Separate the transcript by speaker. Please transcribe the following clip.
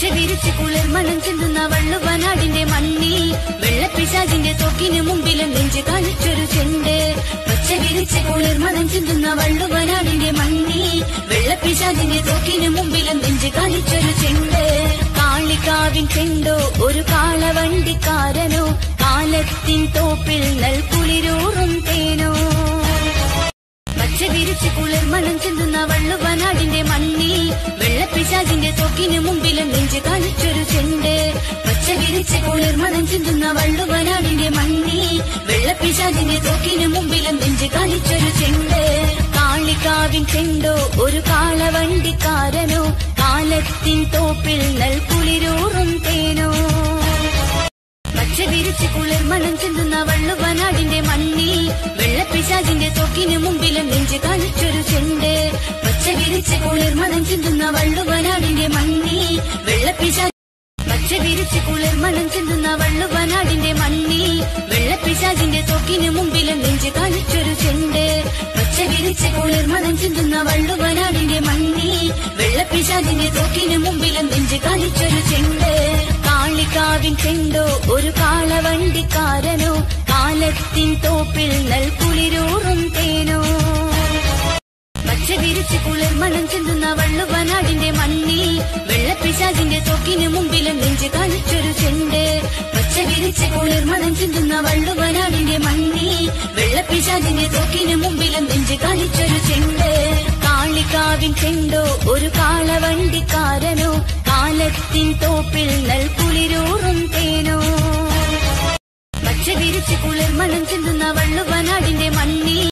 Speaker 1: പച്ച വിരിച്ച് കുളിർ മണം ചിന്തുന്ന വള്ളുവനാടിന്റെ മണ്ണിൽ വെള്ളപ്പിശാചിന്റെ തൊക്കിന് മുമ്പിലും നെഞ്ച് കാണിച്ചൊരു ചെണ്ട് പച്ച വിരിച്ച് കുളിർ മണം ചിന്തുന്ന വള്ളുവനാടിന്റെ മണ്ണിൽ വെള്ളപ്പിശാചിന്റെ തൊക്കിന് മുമ്പിലും നെഞ്ച് കാണിച്ചൊരു ചെണ്ട് കാളിക്കാവിൻ ചെണ്ടോ ഒരു കാളവണ്ടിക്കാരനോ കാലത്തിൻ തോപ്പിൽ നൽകുളിരൂറും തേനോ പച്ച വിരിച്ച് കുളിർ മണം ചിന്തുന്ന വള്ളുവനാടിന്റെ മണ്ണിൽ വെള്ളപ്പിശാചിന്റെ തൊക്കിന് മുമ്പിലും നെഞ്ച് കാണിച്ചൊരു ചെണ്ട് പച്ച വിരിച്ച് കുളിർ മണം ചിന്തുന്ന വള്ളുവനാടിന്റെ മണ്ണിൽ വെള്ളപ്പിശാചിന്റെ തൊക്കിന് മുമ്പിലും നെഞ്ച് കാണിച്ചൊരു ചെണ്ട് കാളിക്കാവിൻ ചെണ്ടോ ഒരു കാളവണ്ടിക്കാരനോ കാലത്തിൻ തോപ്പിൽ നൽകുളിരൂറും തേനോ പച്ച വിരിച്ച് കുളിർ മണം ചിന്തുന്ന വള്ളുവനാടിന്റെ മണ്ണിൽ വെള്ളപ്പിശാചിന്റെ തൊക്കിന് മുമ്പിലും നെഞ്ച് കാണിച്ചൊരു ചെണ്ട് പച്ച വിരിച്ച് കുളിർ മണം ചിന്തുന്ന വള്ളുവനാടിന്റെ മണ്ണിൽ വെള്ളപ്പിശാ പച്ച വിരിച്ച് കുളിർ മണം ചിന്തുന്ന വള്ളുവനാടിന്റെ മണ്ണിൽ വെള്ളപ്പിശാചിന്റെ തൊക്കിന് മുമ്പിലും നെഞ്ച് കാണിച്ചൊരു ചെണ്ട് പച്ച വിരിച്ച് കുളിർ മണം ചിന്തുന്ന വള്ളുവനാടിന്റെ മണ്ണിൽ വെള്ളപ്പിശാചിന്റെ തൊക്കിന് മുമ്പിലും നെഞ്ച് കാണിച്ചൊരു ചെണ്ട് കാളിക്കാവിൻ ചെണ്ടോ ഒരു കാളവണ്ടിക്കാരനോ കാലത്തിൻ തോപ്പിൽ നൽകുളിരൂറും തേനോ പച്ച വിരിച്ച് കുളിർ മണം ചിന്തുന്ന വള്ളുവനാടിന്റെ മണ്ണിൽ വെള്ളപ്പിശാചിന്റെ തൊക്കിന് മുമ്പിലും നെഞ്ച് കാണിച്ചൊരു ചെണ്ട് പച്ച വിരിച്ച് കുളിർ മണം ചിന്തുന്ന വള്ളുവനാടിന്റെ മണ്ണിൽ വെള്ളപ്പിശാചിന്റെ തൊക്കിന് മുമ്പിലും നെഞ്ച് കാണിച്ചൊരു ചെണ്ട് കാളിക്കാവിൻ ചെണ്ടോ ഒരു കാളവണ്ടിക്കാരനോ കാലത്തിൻ തോപ്പിൽ നൽകുളിരൂറും തേനോ പച്ച വിരിച്ച് കുളിർ മണം ചിന്തുന്ന വള്ളുവനാടിന്റെ മണ്ണിൽ